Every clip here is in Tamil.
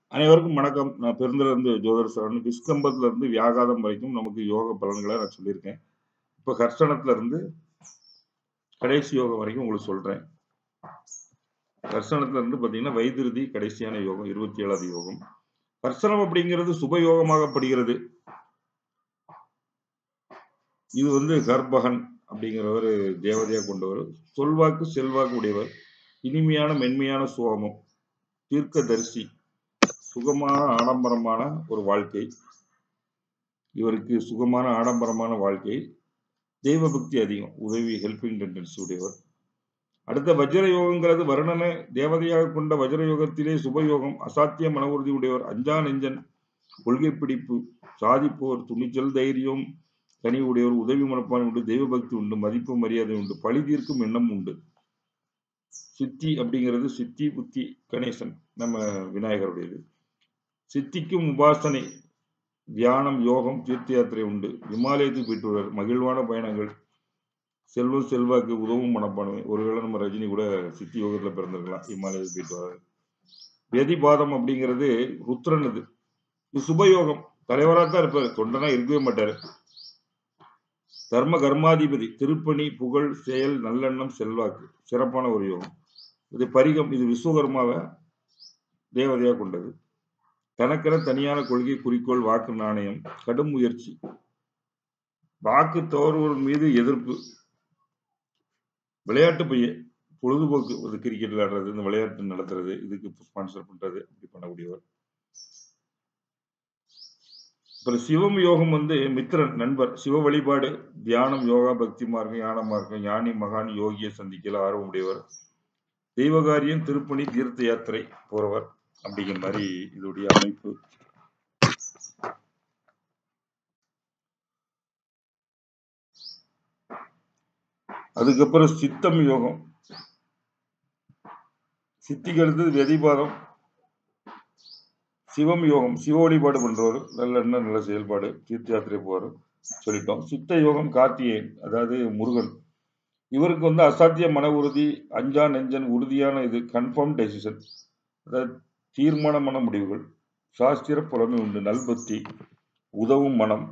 அனைவருக்கும் வணக்கம். நான் பெருந்துறையிலிருந்து ஜோதிடர் சரவணன். விஸ்கம்பத்துல இருந்து வியாகாதம் வரைக்கும் நமக்கு யோக பலன்கள நான் சொல்லியிருக்கேன். இப்ப கர்சனத்துல இருந்து கடைசி யோகம் வரைக்கும் உங்களுக்கு சொல்றேன். கர்சனத்துல இருந்து பார்த்தீங்கன்னா, வைதிருதி கடைசியான யோகம் 27வது யோகம். கர்சனம் அப்படிங்கிறது சுப யோகமாகப்படுகிறது. இது வந்து கர்பகன் அப்படிங்கிறவரு தேவதையா கொண்டவர். சொல்வாக்கு, செல்வாக்கு உடையவர். இனிமையான, மென்மையான சுபாவம். தீர்க்கதரிசி. சுகமான, ஆடம்பரமான ஒரு வாழ்க்கை. இவருக்கு சுகமான, ஆடம்பரமான வாழ்க்கை. தெய்வ பக்தி அதிகம். உதவி ஹெல்பிங் டெண்டன்சி உடையவர். அடுத்த வஜ்ர யோகங்கிறது வருணனை தேவதையாக கொண்ட வஜ்ர யோகத்திலே சுபயோகம். அசாத்திய மன உறுதி உடையவர். அஞ்சா நெஞ்சன். கொள்கை பிடிப்பு. சாதிப்போர். துணிச்சல், தைரியம், கனிவு உடையவர். உதவி மனப்பான்மை உண்டு. தெய்வ பக்தி உண்டு. மதிப்பு, மரியாதை உண்டு. பழி தீர்க்கும் எண்ணம் உண்டு. சித்தி அப்படிங்கிறது சித்தி, புத்தி, கணேசன் நம்ம விநாயகருடையது. சித்திக்கும் உபாசனை, தியானம், யோகம், தீர்த்த யாத்திரை உண்டு. இமாலயத்துக்கு போயிட்டு வருவார். மகிழ்வான பயணங்கள். செல்வம், செல்வாக்கு, உதவும் மனப்பான்மை. ஒருவேளை நம்ம ரஜினி கூட சித்தி யோகத்துல பிறந்திருக்கலாம். இமாலயத்துக்கு போயிட்டு வர்றாரு. வெதிபாதம் அப்படிங்கிறது ருத்ரன் இது. இது சுபயோகம். தலைவரா தான் இருப்பாரு. தொண்டனா இருக்கவே மாட்டாரு. தர்ம கர்மாதிபதி. திருப்பணி, புகழ், செயல், நல்லெண்ணம், செல்வாக்கு. சிறப்பான ஒரு யோகம். இது பரிகம். இது விஸ்வகர்மாவ தேவதையா கொண்டது. தனக்கென தனியான கொள்கை, குறிக்கோள், வாக்கு, நாணயம், கடும் முயற்சி. வாக்கு தவறுவோர் மீது எதிர்ப்பு. விளையாட்டு பையன். பொழுதுபோக்கு ஒரு கிரிக்கெட் விளையாடுறது, இந்த விளையாட்டு நடத்துறது, இதுக்கு ஸ்பான்சர் பண்றது, இப்படி பண்ணக்கூடியவர். அப்புறம் சிவம் யோகம் வந்து மித்திரன் நண்பர். சிவ வழிபாடு, தியானம், யோகா, பக்தி மார்க்கம், ஞான மார்க்கம், ஞானி, மகான், யோகியை சந்திக்கல ஆர்வம் உடையவர். தெய்வ காரியம், திருப்பணி, தீர்த்த யாத்திரை போறவர். அப்படிங்கிற மாதிரி இதோடைய அமைப்பு. அதுக்கப்புறம் சித்தம் யோகம். சித்திக்கு அடுத்தது வெதிபாதம். சிவம் யோகம். சிவ வழிபாடு பண்றவர். நல்ல எண்ணம், நல்ல செயல்பாடு. தீர்த்த யாத்திரை போவாரு. சொல்லிட்டோம். சித்த யோகம் கார்த்திகேயன். அதாவது முருகன். இவருக்கு வந்து அசாத்திய மன உறுதி, அஞ்சா நெஞ்சன், உறுதியான இது கன்ஃபார்ம் டெசிஷன். அதாவது தீர்மானமான முடிவுகள். சாஸ்திர புலமை உண்டு. நல்பக்தி. உதவும் மனம்.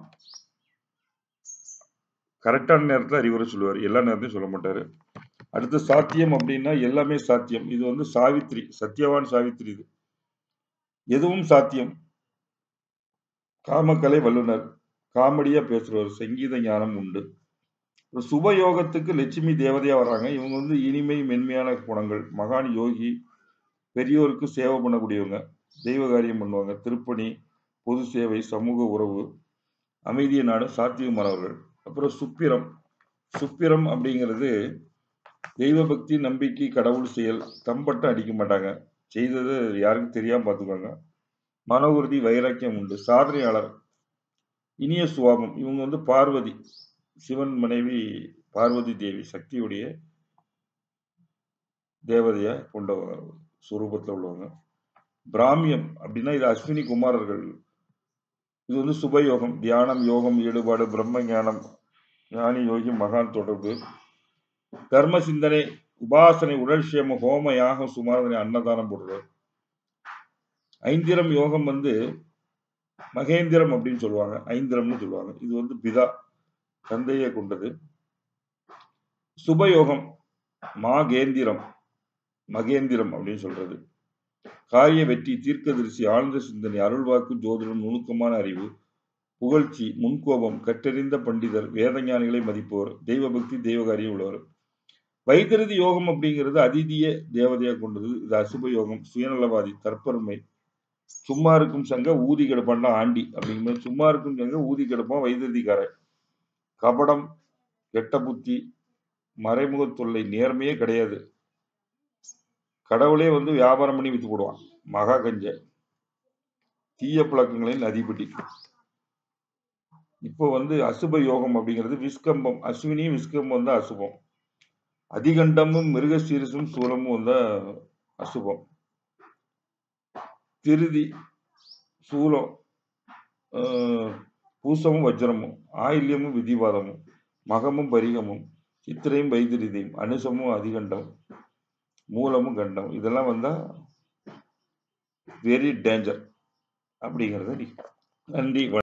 கரெக்டான நேரத்துல அறிவுரை சொல்லுவாரு. எல்லா நேரத்தையும் சொல்ல மாட்டாரு. அடுத்து சாத்தியம் அப்படின்னா எல்லாமே சாத்தியம். இது வந்து சாவித்திரி. சத்யவான் சாவித்திரி இது. எதுவும் சாத்தியம். காமக்கலை வல்லுனர். காமெடியா பேசுறவர். சங்கீத ஞானம் உண்டு. ஒரு சுப யோகத்துக்கு லட்சுமி தேவதையா வர்றாங்க. இவங்க வந்து இனிமை, மென்மையான குணங்கள். மகான் யோகி. பெரியோருக்கு சேவை பண்ணக்கூடியவங்க. தெய்வ காரியம் பண்ணுவாங்க. திருப்பணி, பொது சேவை, சமூக உறவு, அமைதிய நாடு, சாத்வீகமானவர்கள். அப்புறம் சுப்பிரம். சுப்பிரம் அப்படிங்கிறது தெய்வ பக்தி, நம்பிக்கை, கடவுள் செயல். தம்பட்டம் அடிக்க மாட்டாங்க. செய்தது யாருக்கும் தெரியாம பார்த்துக்குவாங்க. மன உறுதி, வைராக்கியம் உண்டு. சாதனையாளர். இனிய சுபாவம். இவங்க வந்து பார்வதி. சிவன் மனைவி பார்வதி தேவி. சக்தியுடைய தேவதையா கொண்ட சுரூபத்துல உள்ளவங்க. பிராமியம் அப்படின்னா இது அஸ்வினி குமாரர்கள். இது வந்து சுபயோகம். தியானம், யோகம், ஈடுபாடு, பிரம்ம ஞானம், ஞானி, யோகி, மகான் தொடர்பு. தர்ம சிந்தனை, உபாசனை, உடல் சேமம், ஹோம, யாகம், சுமாதனை, அன்னதானம் போடுறது. ஐந்திரம் யோகம் வந்து மகேந்திரம் அப்படின்னு சொல்லுவாங்க. ஐந்திரம்னு சொல்லுவாங்க. இது வந்து பிதா தந்தையை கொண்டது. சுபயோகம் மாகேந்திரம் மகேந்திரம் அப்படின்னு சொல்றது. காரிய வெற்றி, தீர்க்கதரிசி, ஆழ்ந்த சிந்தனை, அருள்வாக்கு, ஜோதிடம், நுணுக்கமான அறிவு, புகழ்ச்சி, முன்கோபம், கற்றறிந்த பண்டிதர், வேத ஞானிகளை மதிப்பவர், தெய்வ பக்தி, தெய்வ காரியம் உள்ளவர். வைத்திருதி யோகம் அப்படிங்கிறது அதிதிய தேவதையா கொண்டது. இது அசுப யோகம். சுயநலவாதி, தற்பெருமை. சும்மா இருக்கும் சங்க ஊதி கிடப்பான்னா ஆண்டி அப்படிங்கிற சும்மா இருக்கும் சங்க ஊதி கிடப்பான் வைத்திருதிக்காரன். கபடம், கெட்ட புத்தி, மறைமுக தொல்லை, நேர்மையே கிடையாது. கடவுளே வந்து வியாபாரம் பண்ணி வித்து போடுவான். மகா கஞ்ச. தீய பழக்கங்களின் அதிபதி. இப்போ வந்து அசுப யோகம் அப்படிங்கிறது விஸ்கம்பம். அஸ்வினி, விஸ்கம்பம் வந்து அசுபம். அதிகண்டமும், மிருகசீரிசும், சூலமும் வந்து அசுபம். திருதி, சூலம், பூசமும், வஜ்ரமும், ஆயில்யமும், விதிவாதமும், மகமும், பரிகமும், சித்திரையும், வைத்திரிதியும், அனுசமும், அதிகண்டம், மூலமும், கண்டம். இதெல்லாம் வந்தா வெரி டேஞ்சர் அப்படிங்கிறத நீ நன்றி